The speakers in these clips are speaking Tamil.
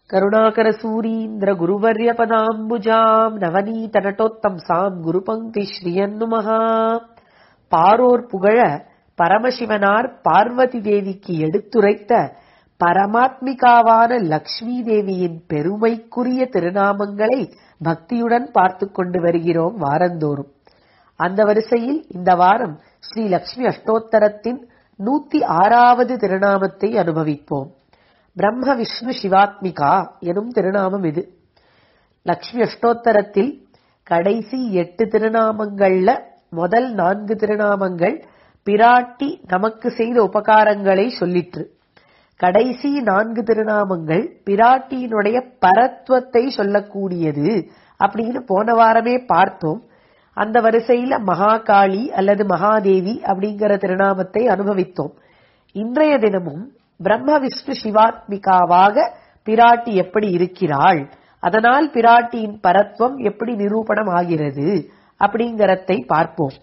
கருணாகரசூரீந்திர குருவர்ய பதாம்புஜாம் நவநீத நட்டோத்தம்சாம் குருபங்கி ஸ்ரீயன்னுமஹா பாரோர் புகழ பரமசிவனார் பார்வதி தேவிக்கு எடுத்துரைத்த பரமாத்மிகாவான லக்ஷ்மி தேவியின் பெருமைக்குரிய திருநாமங்களை பக்தியுடன் பார்த்துக் கொண்டு வருகிறோம் வாரந்தோறும் அந்த வரிசையில் இந்த வாரம் ஸ்ரீ லக்ஷ்மி அஷ்டோத்தரத்தின் நூத்தி ஆறாவது திருநாமத்தை அனுபவிப்போம் பிரம்ம விஷ்ணு சிவாத்மிகா எனும் திருநாமம் இது லக்ஷ்மி அஷ்டோத்தரத்தில் கடைசி எட்டு திருநாமங்கள்ல முதல் நான்கு திருநாமங்கள் பிராட்டி நமக்கு செய்த உபகாரங்களை சொல்லிற்று கடைசி நான்கு திருநாமங்கள் பிராட்டியினுடைய பரத்வத்தை சொல்லக்கூடியது அப்படின்னு போன வாரமே பார்த்தோம் அந்த வரிசையில மகாகாளி அல்லது மகாதேவி அப்படிங்கிற திருநாமத்தை அனுபவித்தோம் இன்றைய தினமும் பிரம்ம விஷ்ணு சிவாத்மிகாவாக பிராட்டி எப்படி இருக்கிறாள் அதனால் பிராட்டியின் பரத்வம் எப்படி நிரூபணம் ஆகிறது அப்படிங்கறதை பார்ப்போம்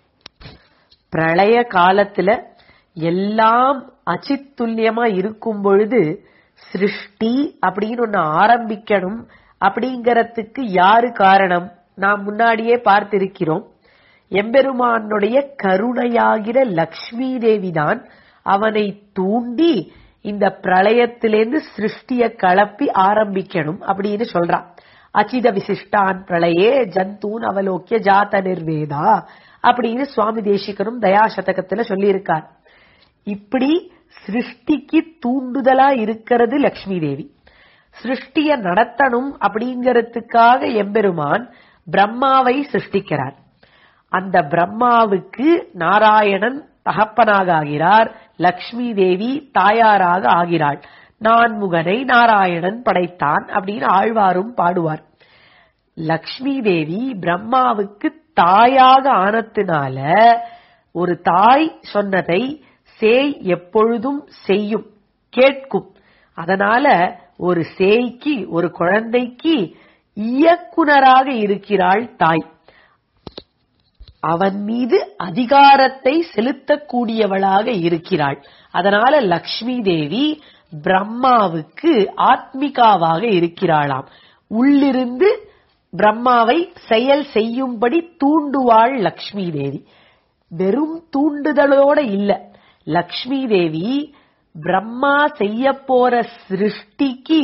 பிரளய காலத்துல எல்லாம் அச்சித்துல்யமா இருக்கும் பொழுது சிருஷ்டி அப்படின்னு ஒண்ணு ஆரம்பிக்கணும் அப்படிங்கறதுக்கு யாரு காரணம் நாம் முன்னாடியே பார்த்திருக்கிறோம் எம்பெருமானுடைய கருணையாகிற லக்ஷ்மி தேவிதான் அவனை தூண்டி இந்த பிரளயத்திலேருந்து சிருஷ்டிய கலப்பி ஆரம்பிக்கணும் அப்படின்னு சொல்றான் அச்சித விசிஷ்டான் பிரளயே ஜந்தூன் அவலோக்கிய ஜாத நிர்வேதா அப்படின்னு சுவாமி தேசிகனும் தயாசதகத்துல சொல்லியிருக்கார் இப்படி சிருஷ்டிக்கு தூண்டுதலா இருக்கிறது லக்ஷ்மி தேவி சிருஷ்டிய நடத்தணும் அப்படிங்கறதுக்காக எம்பெருமான் பிரம்மாவை சிருஷ்டிக்கிறார் அந்த பிரம்மாவுக்கு நாராயணன் தகப்பனாக ஆகிறார் லக்ஷ்மி தேவி தாயாராக ஆகிறாள் நான்முகனை நாராயணன் படைத்தான் அப்படின்னு ஆழ்வாரும் பாடுவார் லக்ஷ்மி தேவி பிரம்மாவுக்கு தாயாக ஆனத்தினால ஒரு தாய் சொன்னதை சேய் எப்பொழுதும் செய்யும் கேட்கும் அதனால ஒரு சேய்க்கு ஒரு குழந்தைக்கு இயக்குனராக இருக்கிறாள் தாய் அவன் மீது அதிகாரத்தை செலுத்தக்கூடியவளாக இருக்கிறாள் அதனால லக்ஷ்மி தேவி பிரம்மாவுக்கு ஆத்மிகாவாக இருக்கிறாளாம் உள்ளிருந்து பிரம்மாவை செயல் செய்யும்படி தூண்டுவாள் லக்ஷ்மி தேவி வெறும் தூண்டுதலோட இல்ல லக்ஷ்மி தேவி பிரம்மா செய்ய போற சிருஷ்டிக்கு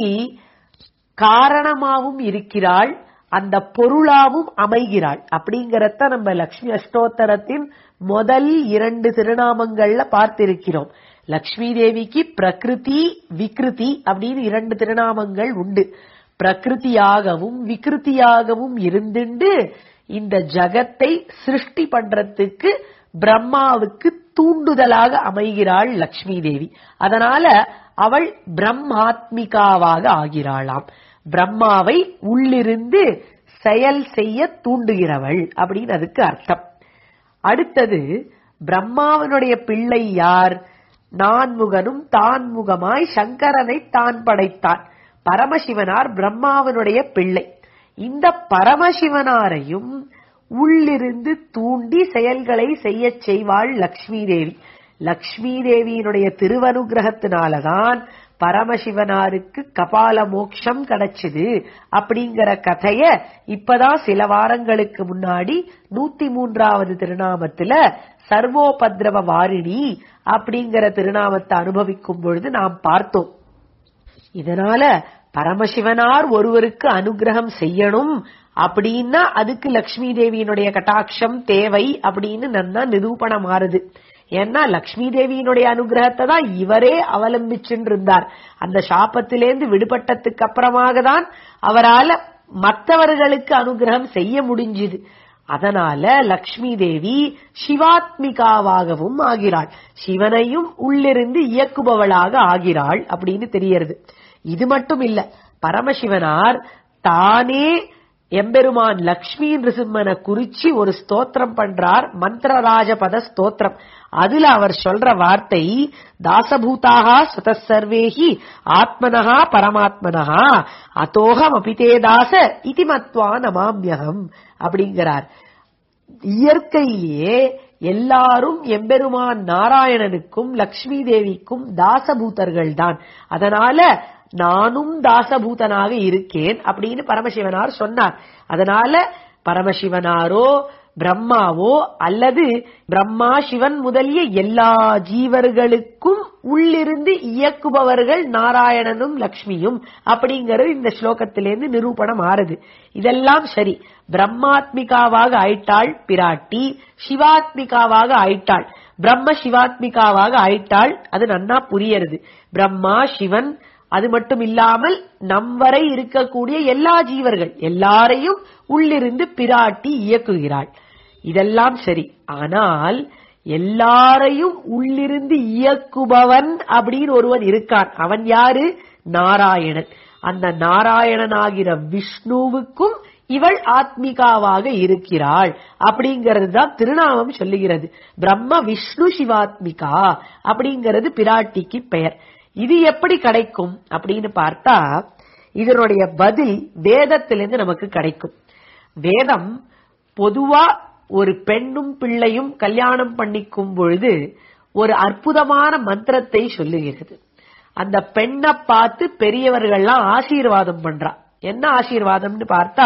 காரணமாவும் இருக்கிறாள் அந்த பொருளாவும் அமைகிறாள் அப்படிங்கறத நம்ம லக்ஷ்மி அஷ்டோத்தரத்தின் முதல் இரண்டு திருநாமங்கள்ல பார்த்திருக்கிறோம் லக்ஷ்மி தேவிக்கு பிரகிருதி விக்ருதி அப்படின்னு இரண்டு திருநாமங்கள் உண்டு பிரகிருதியாகவும் விக்ருதியாகவும் இருந்துண்டு இந்த ஜகத்தை சிருஷ்டி பண்றதுக்கு பிரம்மாவுக்கு தூண்டுதலாக அமைகிறாள் லக்ஷ்மி தேவி அதனால அவள் பிரம்மாத்மிகாவாக ஆகிறாளாம் பிரம்மாவை உள்ளிருந்து செயல் செய்ய தூண்டுகிறவள் அப்படின்னு அதுக்கு அர்த்தம் அடுத்தது பிரம்மாவனுடைய பிள்ளை யார் நான்முகனும் தான்முகமாய் சங்கரனை தான் படைத்தான் பரமசிவனார் பிரம்மாவனுடைய பிள்ளை இந்த பரமசிவனாரையும் உள்ளிருந்து தூண்டி செயல்களை செய்ய செய்வாள் லக்ஷ்மி தேவி லக்ஷ்மி தேவியினுடைய திருவனுகிரகத்தினாலதான் பரமசிவனாருக்கு கபால மோக்ஷம் கிடைச்சது அப்படிங்கிற கதைய இப்பதான் சில வாரங்களுக்கு முன்னாடி நூத்தி மூன்றாவது திருநாமத்துல சர்வோபத்ரவ வாரிணி அப்படிங்கிற திருநாமத்தை அனுபவிக்கும் பொழுது நாம் பார்த்தோம் இதனால பரமசிவனார் ஒருவருக்கு அனுகிரகம் செய்யணும் அப்படின்னா அதுக்கு லக்ஷ்மி தேவியினுடைய கட்டாட்சம் தேவை அப்படின்னு நன்னா நிரூபணம் ஆறுது ஏன்னா லக்ஷ்மி தேவியினுடைய அனுகிரகத்தை தான் இவரே அவலம்பிச்சுட்டு இருந்தார் அந்த சாபத்திலேருந்து விடுபட்டதுக்கு அப்புறமாக தான் அவரால் மற்றவர்களுக்கு அனுகிரகம் செய்ய முடிஞ்சுது அதனால லக்ஷ்மி தேவி சிவாத்மிகாவாகவும் ஆகிறாள் சிவனையும் உள்ளிருந்து இயக்குபவளாக ஆகிறாள் அப்படின்னு தெரியறது இது மட்டும் இல்ல பரமசிவனார் தானே எம்பெருமான் லக்ஷ்மி நிருசிம்மனை குறிச்சு ஒரு ஸ்தோத்திரம் பண்றார் மந்திரராஜபத ஸ்தோத்திரம் அதுல அவர் சொல்ற வார்த்தை தாசபூதாக சுதசர்வேஹி ஆத்மனஹா பரமாத்மனஹா அத்தோகம் அபிதே தாச இதி மத்வா நமாமியகம் அப்படிங்கிறார் இயற்கையிலேயே எல்லாரும் எம்பெருமான் நாராயணனுக்கும் லக்ஷ்மி தேவிக்கும் தாசபூதர்கள் தான் அதனால நானும் தாசபூதனாக இருக்கேன் அப்படின்னு பரமசிவனார் சொன்னார் அதனால பரமசிவனாரோ பிரம்மாவோ அல்லது பிரம்மா சிவன் முதலிய எல்லா ஜீவர்களுக்கும் உள்ளிருந்து இயக்குபவர்கள் நாராயணனும் லக்ஷ்மியும் அப்படிங்கறது இந்த ஸ்லோகத்திலிருந்து நிரூபணம் ஆறுது இதெல்லாம் சரி பிரம்மாத்மிகாவாக ஆயிட்டாள் பிராட்டி சிவாத்மிகாவாக ஆயிட்டாள் பிரம்ம சிவாத்மிகாவாக ஆயிட்டாள் அது நன்னா புரியறது பிரம்மா சிவன் அது மட்டும் இல்லாமல் நம் வரை இருக்கக்கூடிய எல்லா ஜீவர்கள் எல்லாரையும் உள்ளிருந்து பிராட்டி இயக்குகிறாள் இதெல்லாம் சரி ஆனால் எல்லாரையும் உள்ளிருந்து இயக்குபவன் அப்படின்னு ஒருவன் இருக்கான் அவன் யாரு நாராயணன் அந்த நாராயணனாகிற விஷ்ணுவுக்கும் இவள் ஆத்மிகாவாக இருக்கிறாள் அப்படிங்கிறது தான் திருநாமம் சொல்லுகிறது பிரம்ம விஷ்ணு சிவாத்மிகா அப்படிங்கிறது பிராட்டிக்கு பெயர் இது எப்படி கிடைக்கும் அப்படின்னு பார்த்தா இதனுடைய பதில் வேதத்திலிருந்து நமக்கு கிடைக்கும் வேதம் பொதுவா ஒரு பெண்ணும் பிள்ளையும் கல்யாணம் பண்ணிக்கும் பொழுது ஒரு அற்புதமான மந்திரத்தை சொல்லுகிறது அந்த பெண்ணை பார்த்து பெரியவர்கள்லாம் ஆசீர்வாதம் பண்றா என்ன ஆசீர்வாதம்னு பார்த்தா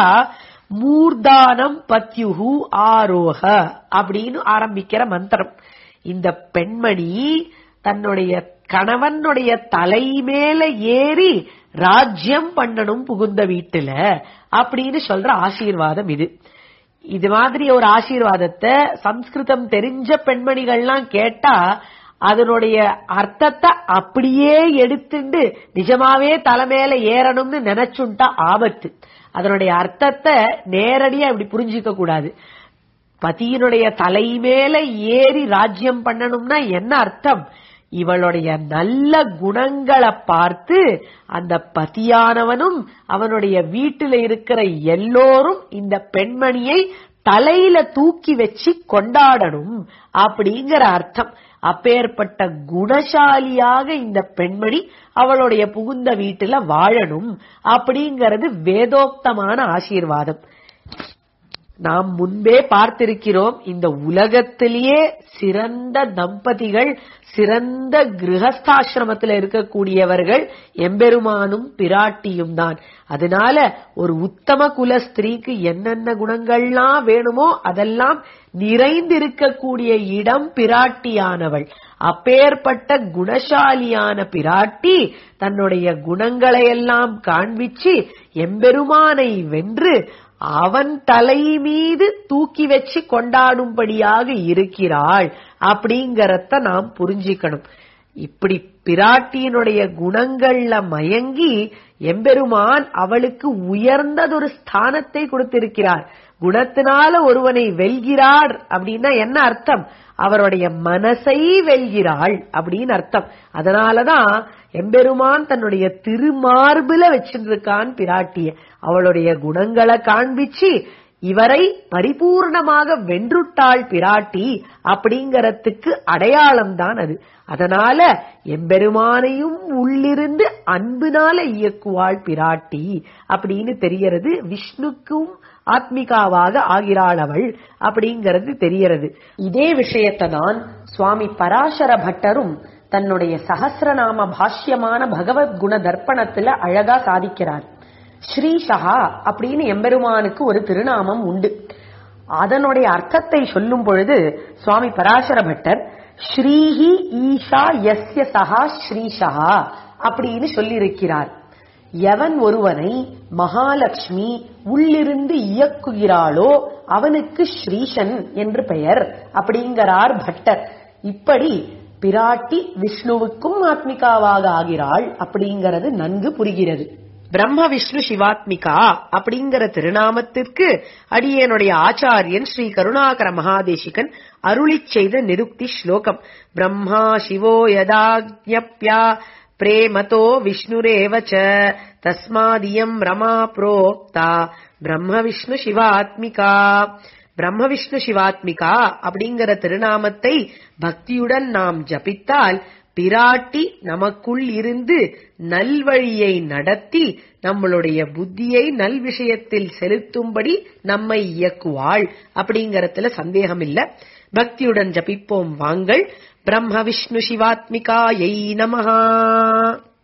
மூர்தானம் பத்யுகு ஆரோக அப்படின்னு ஆரம்பிக்கிற மந்திரம் இந்த பெண்மணி தன்னுடைய கணவனுடைய தலை மேல ஏறி ராஜ்யம் பண்ணணும் புகுந்த வீட்டுல அப்படின்னு சொல்ற ஆசீர்வாதம் இது இது மாதிரி ஒரு ஆசீர்வாதத்தை சம்ஸ்கிருதம் தெரிஞ்ச பெண்மணிகள்லாம் கேட்டா அதனுடைய அர்த்தத்தை அப்படியே எடுத்துண்டு நிஜமாவே தலைமையில ஏறணும்னு நினைச்சுட்டா ஆபத்து அதனுடைய அர்த்தத்தை நேரடியா இப்படி புரிஞ்சிக்க கூடாது பதியினுடைய தலை மேல ஏறி ராஜ்யம் பண்ணணும்னா என்ன அர்த்தம் இவளுடைய நல்ல குணங்களை பார்த்து அந்த பதியானவனும் அவனுடைய வீட்டில இருக்கிற எல்லோரும் இந்த பெண்மணியை தலையில தூக்கி வச்சு கொண்டாடணும் அப்படிங்கிற அர்த்தம் அப்பேற்பட்ட குணசாலியாக இந்த பெண்மணி அவளுடைய புகுந்த வீட்டுல வாழணும் அப்படிங்கிறது வேதோக்தமான ஆசீர்வாதம் நாம் முன்பே பார்த்திருக்கிறோம் இந்த உலகத்திலேயே சிறந்த தம்பதிகள் சிறந்த கிரகஸ்தாசிரமத்தில் இருக்கக்கூடியவர்கள் எம்பெருமானும் பிராட்டியும் தான் அதனால ஒரு உத்தம குல ஸ்திரீக்கு என்னென்ன குணங்கள்லாம் வேணுமோ அதெல்லாம் நிறைந்திருக்கக்கூடிய இடம் பிராட்டியானவள் அப்பேற்பட்ட குணசாலியான பிராட்டி தன்னுடைய குணங்களை எல்லாம் காண்பிச்சு எம்பெருமானை வென்று அவன் தலை மீது தூக்கி வச்சு கொண்டாடும்படியாக இருக்கிறாள் அப்படிங்கறத நாம் புரிஞ்சிக்கணும் இப்படி பிராட்டியினுடைய குணங்கள்ல மயங்கி எம்பெருமான் அவளுக்கு உயர்ந்ததொரு ஸ்தானத்தை கொடுத்திருக்கிறார் குணத்தினால ஒருவனை வெல்கிறார் அப்படின்னா என்ன அர்த்தம் அவருடைய மனசை வெல்கிறாள் அப்படின்னு அர்த்தம் அதனாலதான் எம்பெருமான் தன்னுடைய திருமார்புல வச்சிருக்கான் பிராட்டிய அவளுடைய குணங்களை காண்பிச்சு இவரை பரிபூர்ணமாக வென்றுட்டாள் பிராட்டி அப்படிங்கறதுக்கு அடையாளம் தான் அது அதனால எம்பெருமானையும் உள்ளிருந்து அன்பினால இயக்குவாள் பிராட்டி அப்படின்னு தெரியறது விஷ்ணுக்கும் ஆத்மிகாவாக ஆகிறாள் அவள் அப்படிங்கிறது தெரியறது இதே விஷயத்தை தான் சுவாமி பராசர பட்டரும் தன்னுடைய சகசிரநாம பாஷ்யமான பகவத் குண தர்ப்பணத்துல அழகா சாதிக்கிறார் ஸ்ரீஷகா அப்படின்னு எம்பெருமானுக்கு ஒரு திருநாமம் உண்டு அதனுடைய அர்த்தத்தை சொல்லும் பொழுது சுவாமி பராசர பட்டர் ஸ்ரீஹி ஈஷா எஸ்ய சகா ஸ்ரீஷகா அப்படின்னு சொல்லியிருக்கிறார் எவன் ஒருவனை மகாலட்சுமி உள்ளிருந்து இயக்குகிறாளோ அவனுக்கு ஸ்ரீஷன் என்று பெயர் அப்படிங்கிறார் பட்டர் இப்படி பிராட்டி விஷ்ணுவுக்கும் ஆத்மிகாவாக ஆகிறாள் அப்படிங்கிறது நன்கு புரிகிறது பிரம்ம விஷ்ணு சிவாத்மிகா அப்படிங்கிற திருநாமத்திற்கு அடியனுடைய ஆச்சாரியன் ஸ்ரீ கருணாகர மகாதேசிகன் அருளிச் செய்த நிருக்தி ஸ்லோகம் பிரம்மா சிவோ யதாஜ்ஞப்யா பிரேமதோ விஷ்ணுரேவ ச தஸ்மாதியம் ரமா புரோக்தா பிரம்ம விஷ்ணு சிவாத்மிகா பிரம்ம விஷ்ணு சிவாத்மிகா அப்படிங்கிற திருநாமத்தை பக்தியுடன் நாம் ஜபித்தால் பிராட்டி நமக்குள் இருந்து நல்வழியை நடத்தி நம்மளுடைய புத்தியை நல் விஷயத்தில் செலுத்தும்படி நம்மை இயக்குவாள் அப்படிங்கறதுல சந்தேகம் இல்ல பக்தியுடன் ஜபிப்போம் வாங்கள் பிரம்ம விஷ்ணு சிவாத்மிகாயை நமஹா